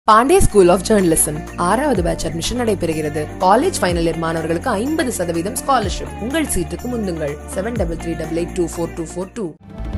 Pandey school of journalism ஆறாவது batch admission நடைபெறுகிறது college final year மாணவர்களுக்கு ஐம்பது சதவீதம் ஸ்காலர்ஷிப் உங்கள் சீட்டுக்கு முந்துங்கள் seven double three double eight two four two four two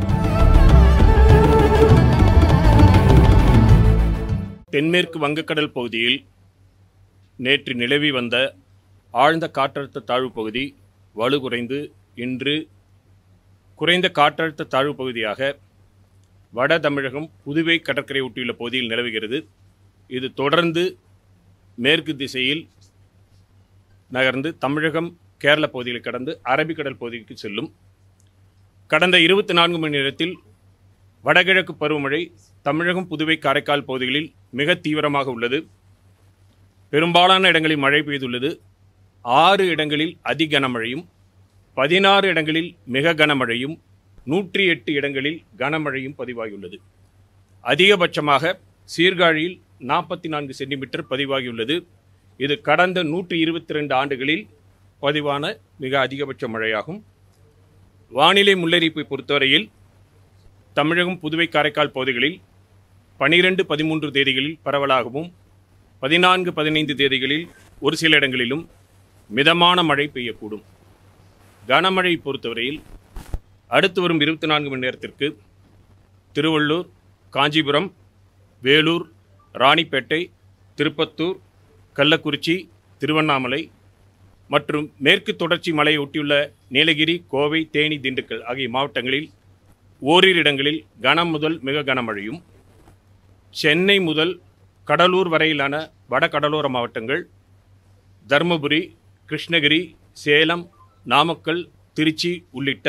தென்மேற்கு வங்கக்கடல் பகுதியில் நேற்று நிலவி வந்த ஆழ்ந்த காற்றழுத்த தாழ்வு பகுதி வலுகுறைந்து இன்று குறைந்த காற்றழுத்த தாழ்வு பகுதியாக வட தமிழகம் புதுவை கடற்கரை ஒட்டியுள்ள பகுதியில் நிலவுகிறது இது தொடர்ந்து மேற்கு திசையில் நகர்ந்து தமிழகம் கேரள பகுதிகளை கடந்து அரபிக்கடல் பகுதிக்கு செல்லும் கடந்த இருபத்தி நான்கு மணி நேரத்தில் வடகிழக்கு பருவமழை தமிழகம் புதுவை காரைக்கால் பகுதிகளில் மிக தீவிரமாக உள்ளது பெரும்பாலான இடங்களில் மழை பெய்துள்ளது ஆறு இடங்களில் அதி கனமழையும் பதினாறு இடங்களில் மிக கனமழையும் நூற்றி எட்டு இடங்களில் கனமழையும் பதிவாகியுள்ளது அதிகபட்சமாக சீர்காழியில் நாற்பத்தி நான்கு சென்டிமீட்டர் பதிவாகியுள்ளது இது கடந்த நூற்றி இருபத்தி ரெண்டு ஆண்டுகளில் பதிவான மிக அதிகபட்ச மழையாகும் வானிலை முன்னறிவிப்பை பொறுத்தவரையில் தமிழகம் புதுவை காரைக்கால் பகுதிகளில் பனிரெண்டு பதிமூன்று தேதிகளில் பரவலாகவும் பதினான்கு பதினைந்து தேதிகளில் ஒரு சில இடங்களிலும் மிதமான மழை பெய்யக்கூடும் கனமழை பொறுத்தவரையில் அடுத்து வரும் இருபத்தி நான்கு மணி நேரத்திற்கு திருவள்ளூர் காஞ்சிபுரம் வேலூர் ராணிப்பேட்டை திருப்பத்தூர் கள்ளக்குறிச்சி திருவண்ணாமலை மற்றும் மேற்கு தொடர்ச்சி மலையை ஒட்டியுள்ள நீலகிரி கோவை தேனி திண்டுக்கல் ஆகிய மாவட்டங்களில் ஓரிரு இடங்களில் கனம் முதல் மிக கனமழையும் சென்னை முதல் கடலூர் வரையிலான வட கடலோர மாவட்டங்கள் தருமபுரி கிருஷ்ணகிரி சேலம் நாமக்கல் திருச்சி உள்ளிட்ட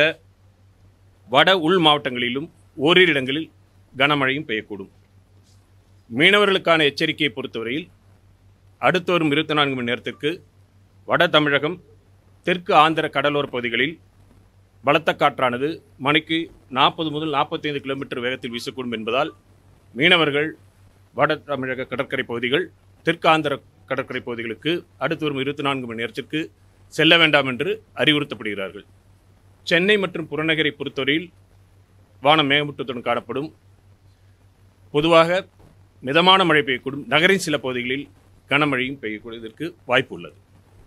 வட உள் மாவட்டங்களிலும் ஓரிரு இடங்களில் கனமழையும் பெய்யக்கூடும் மீனவர்களுக்கான எச்சரிக்கையை பொறுத்தவரையில் அடுத்து வரும் இருபத்தி நான்கு மணி நேரத்திற்கு வட தமிழகம் தெற்கு ஆந்திர கடலோர பகுதிகளில் பலத்த காற்றானது மணிக்கு நாற்பது முதல் நாற்பத்தைந்து கிலோமீட்டர் வேகத்தில் வீசக்கூடும் என்பதால் மீனவர்கள் வட தமிழக கடற்கரை பகுதிகள் தெற்கு ஆந்திர கடற்கரை பகுதிகளுக்கு அடுத்து வரும் இருபத்தி நான்கு மணி நேரத்திற்கு செல்ல வேண்டாம் என்று அறிவுறுத்தப்படுகிறார்கள் சென்னை மற்றும் புறநகரை பொறுத்தவரையில் வானம் மேகமூட்டத்துடன் காணப்படும் பொதுவாக மிதமான மழை பெய்யக்கூடும் நகரின் சில பகுதிகளில் கனமழையும் பெய்யக்கூடியதற்கு வாய்ப்பு உள்ளது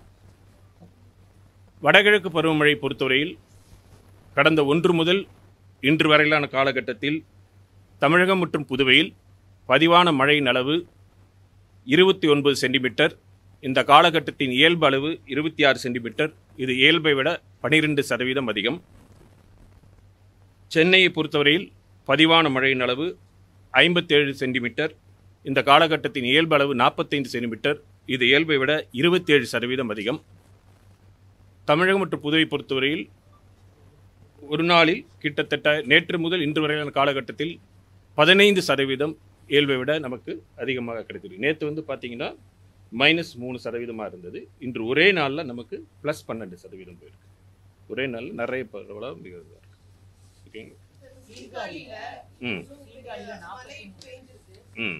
வடகிழக்கு பருவமழை பொறுத்தவரையில் கடந்த ஒன்று முதல் இன்று வரையிலான காலகட்டத்தில் தமிழகம் மற்றும் புதுவையில் பதிவான மழையின் அளவு இருபத்தி ஒன்பது சென்டிமீட்டர் இந்த காலகட்டத்தின் இயல்பு அளவு இருபத்தி ஆறு சென்டிமீட்டர் இது இயல்பை விட பனிரெண்டு சதவீதம் அதிகம் சென்னையை பொறுத்தவரையில் பதிவான மழையின் அளவு ஐம்பத்தேழு சென்டிமீட்டர் இந்த காலகட்டத்தின் இயல்பு அளவு நாற்பத்தைந்து சென்டிமீட்டர் இது இயல்பை விட இருபத்தேழு சதவீதம் அதிகம் தமிழகம் மற்றும் புதுவை பொறுத்தவரையில் ஒரு நாளில் கிட்டத்தட்ட நேற்று முதல் இன்று வரையிலான காலகட்டத்தில் பதினைந்து சதவீதம் இயல்பை விட நமக்கு அதிகமாக கிடைத்தது நேற்று வந்து பார்த்தீங்கன்னா மைனஸ் மூணு சதவீதமாக இருந்தது இன்று ஒரே நாளில் நமக்கு ப்ளஸ் பன்னெண்டு சதவீதம் போயிருக்கு ஒரே நாளில் நிறைய பரவலாக மிக இதாக இருக்கு ஓகேங்க ம் ம்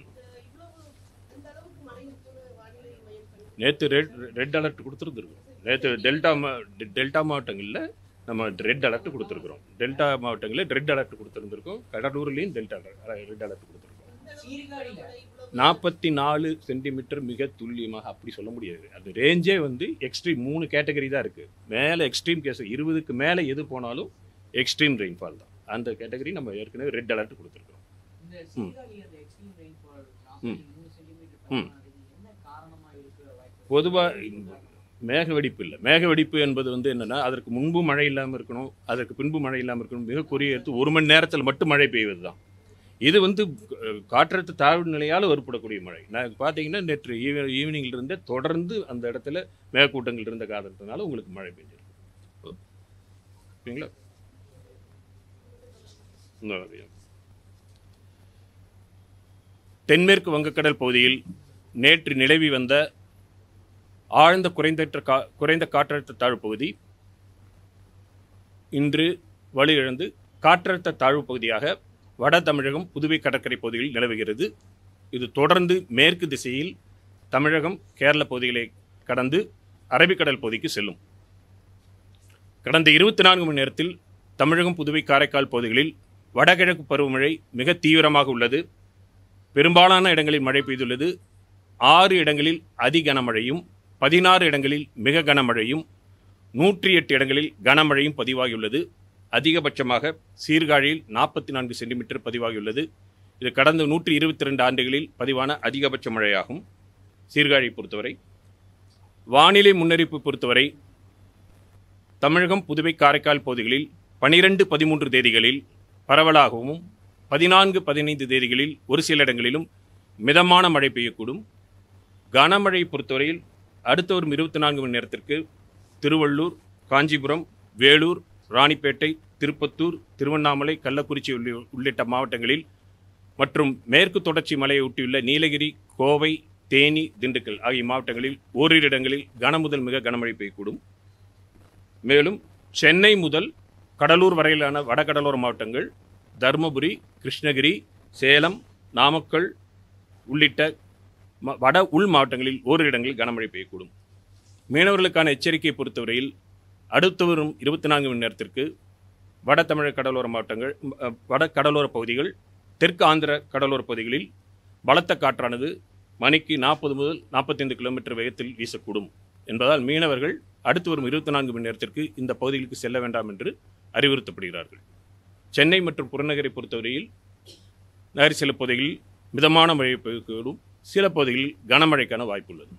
நேற்று ரெட் ரெட் அலர்ட் கொடுத்துருந்துருக்கோம் நேற்று டெல்டா மா டெல்டா மாவட்டங்களில் நம்ம ரெட் அலர்ட் கொடுத்துருக்குறோம் டெல்டா மாவட்டங்களில் ரெட் அலர்ட் கொடுத்துருந்துருக்கோம் கடலூர்லேயும் டெல்டா ரெட் அலர்ட் கொடுத்துருக்கோம் நாற்பத்தி நாலு சென்டிமீட்டர் மிக துல்லியமாக அப்படி சொல்ல முடியாது அது ரேஞ்சே வந்து எக்ஸ்ட்ரீம் மூணு கேட்டகரி தான் இருக்குது மேலே எக்ஸ்ட்ரீம் கேஸ் இருபதுக்கு மேலே எது போனாலும் எக்ஸ்ட்ரீம் ரெயின்ஃபால் தான் அந்த கேட்டகரி நம்ம ஏற்கனவே ரெட் அலர்ட் கொடுத்துருக்கோம் இந்த சீர்காழி அந்த எக்ஸ்ட்ரீம் ரெயின்ஃபால் ம். மூணு சென்டிமீட்டர் ம். பதிவானது என்ன காரணமா இருக்கிற வாய்ப்பு பொதுவாக மேக வெடிப்பு இல்லை மேக வெடிப்பு என்பது வந்து என்னன்னா அதற்கு முன்பு மழை இல்லாமல் இருக்கணும் அதற்கு பின்பு மழை இல்லாமல் இருக்கணும் மிக குறுகிய எடுத்து ஒரு மணி நேரத்தில் மட்டும் மழை பெய்வது தான் இது வந்து அஹ், காற்றழுத்த தாழ்வு நிலையால் ஏற்படக்கூடிய மழை நான் பார்த்தீங்கன்னா நேற்று ஈவ ஈவினிங்ல இருந்தே தொடர்ந்து அந்த இடத்துல மேகக்கூட்டங்கள் இருந்த காரணத்தினால உங்களுக்கு மழை பெஞ்சிருக்கு ஓகேங்களா இன்னும் நிறைய. தென்மேற்கு வங்கக்கடல் பகுதியில் நேற்று நிலவி வந்த ஆழ்ந்த குறைந்தற்ற கா குறைந்த காற்றழுத்த தாழ்வு பகுதி இன்று வலுவிழந்து காற்றழுத்த தாழ்வு பகுதியாக வட தமிழகம் புதுவை கடற்கரை பகுதியில் நிலவுகிறது இது தொடர்ந்து மேற்கு திசையில் தமிழகம் கேரள பகுதிகளை கடந்து அரபிக்கடல் பகுதிக்கு செல்லும் கடந்த இருபத்தி நான்கு மணி நேரத்தில் தமிழகம் புதுவை காரைக்கால் பகுதிகளில் வடகிழக்கு பருவமழை மிக தீவிரமாக உள்ளது பெரும்பாலான இடங்களில் மழை பெய்துள்ளது ஆறு இடங்களில் அதி கனமழையும் பதினாறு இடங்களில் மிக கனமழையும் நூற்றி எட்டு இடங்களில் கனமழையும் பதிவாகியுள்ளது அதிகபட்சமாக சீர்காழியில் நாற்பத்தி நான்கு சென்டிமீட்டர் பதிவாகியுள்ளது இது கடந்த நூற்றி இருபத்தி ரெண்டு ஆண்டுகளில் பதிவான அதிகபட்ச மழையாகும் சீர்காழியை பொறுத்தவரை வானிலை முன்னறிவிப்பு பொறுத்தவரை தமிழகம் புதுவை காரைக்கால் பகுதிகளில் பனிரெண்டு பதிமூன்று தேதிகளில் பரவலாகவும் பதினான்கு பதினைந்து தேதிகளில் ஒரு சில இடங்களிலும் மிதமான மழை பெய்யக்கூடும் கனமழை பொறுத்தவரையில் அடுத்த வரும் இருபத்தி நான்கு மணி நேரத்திற்கு திருவள்ளூர் காஞ்சிபுரம் வேலூர் ராணிப்பேட்டை திருப்பத்தூர் திருவண்ணாமலை கள்ளக்குறிச்சி உள்ளி- உள்ளிட்ட மாவட்டங்களில் மற்றும் மேற்கு தொடர்ச்சி மலையை ஒட்டியுள்ள நீலகிரி கோவை தேனி திண்டுக்கல் ஆகிய மாவட்டங்களில் ஓரிரு இடங்களில் கனமுதல் மிக கனமழை பெய்யக்கூடும் மேலும் சென்னை முதல் கடலூர் வரையிலான வடகடலோர மாவட்டங்கள் தருமபுரி கிருஷ்ணகிரி சேலம் நாமக்கல் உள்ளிட்ட ம- வட உள் மாவட்டங்களில் ஓரிரு இடங்களில் கனமழை பெய்யக்கூடும் மீனவர்களுக்கான எச்சரிக்கையை பொறுத்தவரையில் அடுத்து வரும் இருபத்தி நான்கு மணி நேரத்திற்கு வட தமிழக கடலோர மாவட்டங்கள் ம், அ, வட கடலோர பகுதிகள் தெற்கு ஆந்திர கடலோர பகுதிகளில் பலத்த காற்றானது மணிக்கு நாற்பது முதல் நாற்பத்தைந்து கிலோமீட்டர் வேகத்தில் வீசக்கூடும் என்பதால் மீனவர்கள் அடுத்து வரும் இருபத்தி நான்கு மணி நேரத்திற்கு இந்த பகுதிகளுக்கு செல்ல வேண்டாம் என்று அறிவுறுத்தப்படுகிறார்கள் சென்னை மற்றும் புறநகரை பொறுத்தவரையில் நகர் சில பகுதிகளில் மிதமான மழை பெய்யக்கூடும் சில பகுதிகளில் கனமழைக்கான வாய்ப்புள்ளது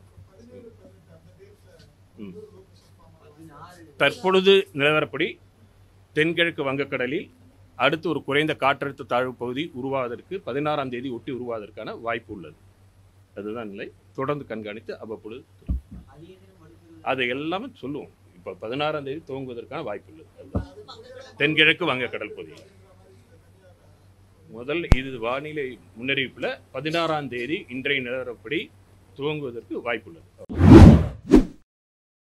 ம். தற்பொழுது நிலவரப்படி தென்கிழக்கு வங்கக்கடலில் அடுத்து ஒரு குறைந்த காற்றழுத்த தாழ்வு பகுதி உருவாவதற்கு பதினாறாம் தேதி ஒட்டி உருவாவதற்கான வாய்ப்பு உள்ளது அதுதான் நிலை தொடர்ந்து கண்காணித்து அவ்வப்பொழுது அதிக நேரம் மடிக்கிறது அதை எல்லாமே சொல்லுவோம் இப்போ பதினாறாம் தேதி துவங்குவதற்கான வாய்ப்பு உள்ளது அதுதான். தென்கிழக்கு வங்கக்கடல் பகுதி முதல் இது வானிலை முன்னறிவிப்பில் பதினாறாம் தேதி இன்றைய நிலவரப்படி துவங்குவதற்கு வாய்ப்புள்ளது